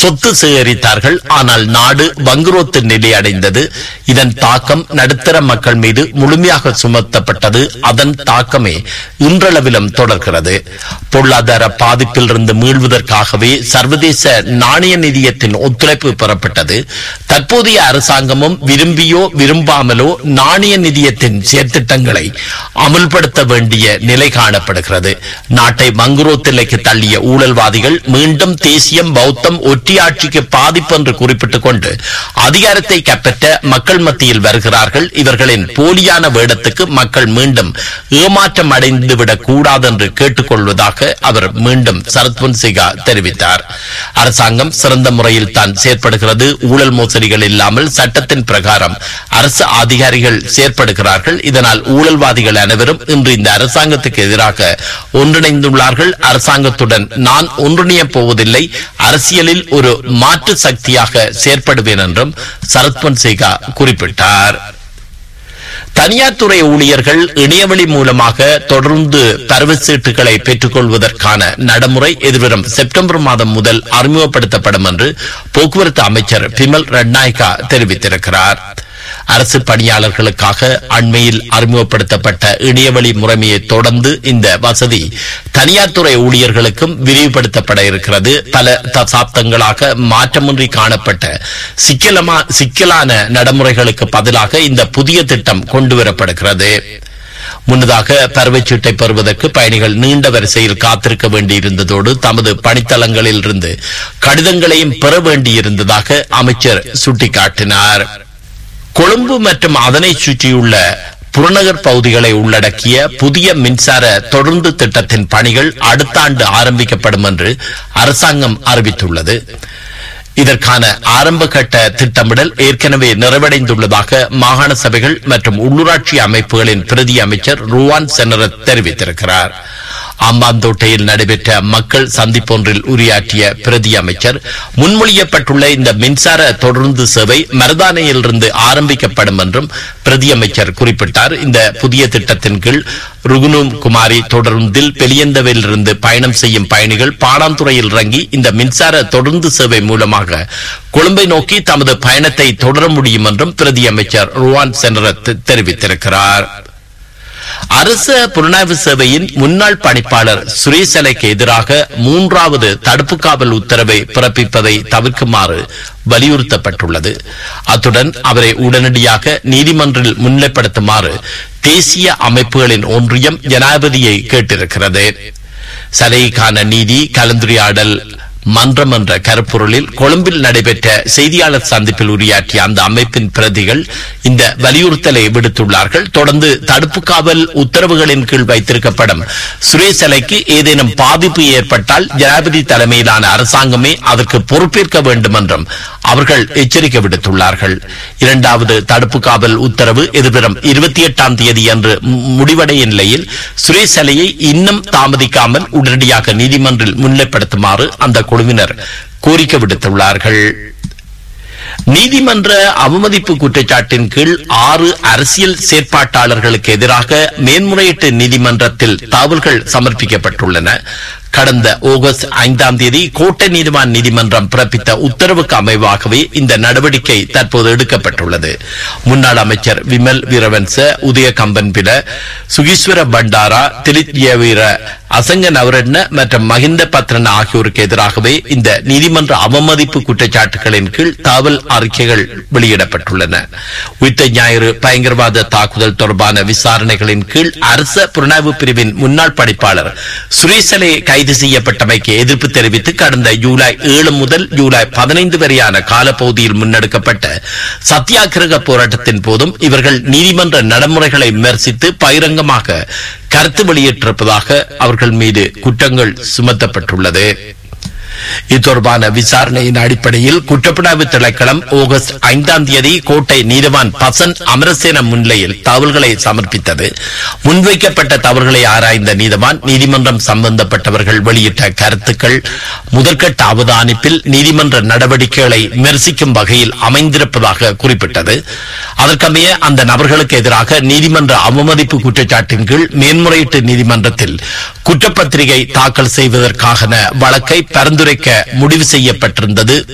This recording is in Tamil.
சொத்து சேகரித்தார்கள் ஆனால் நாடு வங்குரோத்து நிலை அடைந்தது இதன் தாக்கம் நடுத்தர மக்கள் மீது முழுமையாக சுமத்தப்பட்டது அதன் தாக்கமே இன்றளவிலும் தொடர்கிறது பொருளாதார பாதிப்பில் இருந்து மீள்வதற்காகவே சர்வதேச நாணய நிதியத்தின் ஒத்துழைப்பு பெறப்பட்டது தற்போதைய அரசாங்கமும் விரும்பியோ விரும்பாமலோ நாணய நிதியத்தின் செயற்திட்டங்களை அமுல்படுத்த வேண்டிய நிலை காணப்படுகிறது நாட்டை மங்குரோத்திலைக்கு தள்ளிய ஊழல்வாதிகள் மீண்டும் தேசியம் பௌத்தம் ஒற்றியாட்சிக்கு பாதிப்பு என்று குறிப்பிட்டுக் கொண்டு அதிகாரத்தை கைப்பற்ற மக்கள் மத்தியில் வருகிறார்கள் இவர்களின் போலியான வேடத்துக்கு மக்கள் மீண்டும் ஏமாற்றம் அடைந்துவிடக் கூடாது என்று கேட்டுக்கொள்வதாக அவர் மீண்டும் சரத் பொன்சேகா தெரிவித்தார் அரசாங்கம் சிறந்த முறையில் தான் செயற்படுகிறது ஊழல் மோசடிகள் இல்லாமல் சட்டத்தின் பிரகாரம் அரசு அதிகாரிகள் செயற்படுகிறார்கள் இதனால் ஊழல்வாதிகள் அனைவரும் இன்று இந்த அரசாங்கத்துக்கு எதிராக ஒன்றிணைந்துள்ளார்கள் அரசாங்கத்துடன் நான் ஒன்றிணைய போவதில்லை அரசியலில் ஒரு மாற்று சக்தியாக செயற்படுவேன் என்றும் சரத் பொன்சேகா குறிப்பிட்டார் தனியார் துறை ஊழியர்கள் இணையவழி மூலமாக தொடர்ந்து பருவச்சீட்டுகளை பெற்றுக் கொள்வதற்கான நடைமுறை எதிர்வரும் செப்டம்பர் மாதம் முதல் அறிமுகப்படுத்தப்படும் என்று போக்குவரத்து அமைச்சர் பிமல் ரட்நாயக்கா தெரிவித்திருக்கிறார் அரசு பணியாளர்களுக்காக அண்மையில் அறிமுகப்படுத்தப்பட்ட இணையவழி முறைமையை தொடர்ந்து இந்த வசதி தனியார் துறை ஊழியர்களுக்கும் விரிவுபடுத்தப்பட இருக்கிறது பல தசாப்தங்களாக மாற்றமின்றி காணப்பட்ட சிக்கலமா சிக்கலான நடைமுறைகளுக்கு பதிலாக இந்த புதிய திட்டம் கொண்டுவரப்படுகிறது முன்னதாக பறவைச்சீட்டை பெறுவதற்கு பயணிகள் நீண்ட வரிசையில் காத்திருக்க வேண்டியிருந்ததோடு தமது பணித்தளங்களில் இருந்து கடிதங்களையும் பெற வேண்டியிருந்ததாக அமைச்சர் சுட்டிக்காட்டினார் கொழும்பு மற்றும் அதனை சுற்றியுள்ள புறநகர் பகுதிகளை உள்ளடக்கிய புதிய மின்சார தொடர்ந்து திட்டத்தின் பணிகள் அடுத்த ஆண்டு ஆரம்பிக்கப்படும் என்று அரசாங்கம் அறிவித்துள்ளது இதற்கான ஆரம்ப கட்ட திட்டமிடல் ஏற்கனவே நிறைவடைந்துள்ளதாக மாகாண சபைகள் மற்றும் உள்ளூராட்சி அமைப்புகளின் பிரதி அமைச்சர் ருவான் செனரத் தெரிவித்திருக்கிறார் ஆம்பாந்தோட்டையில் நடைபெற்ற மக்கள் சந்திப்பொன்றில் உரையாற்றிய பிரதி அமைச்சர் முன்மொழியப்பட்டுள்ள இந்த மின்சார தொடர்ந்து சேவை மருதானையிலிருந்து ஆரம்பிக்கப்படும் என்றும் பிரதி அமைச்சர் குறிப்பிட்டார் இந்த புதிய திட்டத்தின் கீழ் ருகுனும் குமாரி தொடர்ந்தில் பெலியந்தவிலிருந்து பயணம் செய்யும் பயணிகள் பாடாந்துறையில் இறங்கி இந்த மின்சார தொடர்ந்து சேவை மூலமாக கொழும்பை நோக்கி தமது பயணத்தை தொடர முடியும் என்றும் பிரதி அமைச்சர் ருவான் செனரத் தெரிவித்திருக்கிறார் அரச புலனாய்வு சேவையின் முன்னாள் பணிப்பாளர் சுரேசலைக்கு எதிராக மூன்றாவது தடுப்பு காவல் உத்தரவை பிறப்பிப்பதை தவிர்க்குமாறு வலியுறுத்தப்பட்டுள்ளது அத்துடன் அவரை உடனடியாக நீதிமன்றில் முன்னிலைப்படுத்துமாறு தேசிய அமைப்புகளின் ஒன்றியம் ஜனாதிபதியை கேட்டிருக்கிறது சலைக்கான நீதி கலந்துரையாடல் மன்றம் என்ற கருப்பொருளில் கொழும்பில் நடைபெற்ற செய்தியாளர் சந்திப்பில் உரையாற்றிய அந்த அமைப்பின் பிரதிகள் இந்த வலியுறுத்தலை விடுத்துள்ளார்கள் தொடர்ந்து தடுப்பு காவல் உத்தரவுகளின் கீழ் வைத்திருக்கப்படும் சுரேசலைக்கு ஏதேனும் பாதிப்பு ஏற்பட்டால் ஜனாதிபதி தலைமையிலான அரசாங்கமே அதற்கு பொறுப்பேற்க வேண்டும் என்றும் அவர்கள் எச்சரிக்கை விடுத்துள்ளார்கள் இரண்டாவது தடுப்பு காவல் உத்தரவு எதிர்வரும் இருபத்தி எட்டாம் தேதி அன்று முடிவடைய நிலையில் சுரேசலையை இன்னும் தாமதிக்காமல் உடனடியாக நீதிமன்றில் முன்னிலைப்படுத்துமாறு அந்த குழுவினர் கோரிக்கை விடுத்துள்ளார்கள் நீதிமன்ற அவமதிப்பு குற்றச்சாட்டின் கீழ் ஆறு அரசியல் செயற்பாட்டாளர்களுக்கு எதிராக மேன்முறையீட்டு நீதிமன்றத்தில் தகவல்கள் சமர்ப்பிக்கப்பட்டுள்ளன கடந்த ஆகஸ்ட் ஐந்தாம் தேதி கோட்டை நீதிவான் நீதிமன்றம் பிறப்பித்த உத்தரவுக்கு அமைவாகவே இந்த நடவடிக்கை தற்போது எடுக்கப்பட்டுள்ளது முன்னாள் அமைச்சர் விமல் வீரவன்ச உதய கம்பன்பில சுகீஸ்வர பண்டாரா திலித்யவீர அசங்க நவரட்ன மற்றும் மகிந்த பத்ரன் ஆகியோருக்கு எதிராகவே இந்த நீதிமன்ற அவமதிப்பு குற்றச்சாட்டுகளின் கீழ் தகவல் அறிக்கைகள் வெளியிடப்பட்டுள்ளன உயிர்த்த ஞாயிறு பயங்கரவாத தாக்குதல் தொடர்பான விசாரணைகளின் கீழ் அரச புலனாய்வு பிரிவின் முன்னாள் படிப்பாளர் சுரேசலே கைது செய்யப்பட்டமைக்கு எதிர்ப்பு தெரிவித்து கடந்த ஜூலை ஏழு முதல் ஜூலை பதினைந்து வரையான காலப்பகுதியில் முன்னெடுக்கப்பட்ட சத்தியாகிரக போராட்டத்தின் போதும் இவர்கள் நீதிமன்ற நடைமுறைகளை விமர்சித்து பகிரங்கமாக கருத்து வெளியிட்டிருப்பதாக அவர்கள் மீது குற்றங்கள் சுமத்தப்பட்டுள்ளது இத்தொடர்பான விசாரணையின் அடிப்படையில் குற்றப்புலனாய்வு திணைக்களம் ஆகஸ்ட் ஐந்தாம் தேதி கோட்டை நீதவான் பசன் அமரசேன முன்னிலையில் தகவல்களை சமர்ப்பித்தது முன்வைக்கப்பட்ட தவறுகளை ஆராய்ந்த நீதவான் நீதிமன்றம் சம்பந்தப்பட்டவர்கள் வெளியிட்ட கருத்துக்கள் முதற்கட்ட அவதானிப்பில் நீதிமன்ற நடவடிக்கைகளை விமர்சிக்கும் வகையில் அமைந்திருப்பதாக குறிப்பிட்டது அதற்கமைய அந்த நபர்களுக்கு எதிராக நீதிமன்ற அவமதிப்பு குற்றச்சாட்டின் கீழ் மேன்முறையீட்டு நீதிமன்றத்தில் குற்றப்பத்திரிகை தாக்கல் செய்வதற்கான வழக்கை பரிந்துரைக்க முடிவு செய்யப்பட்டிருந்தது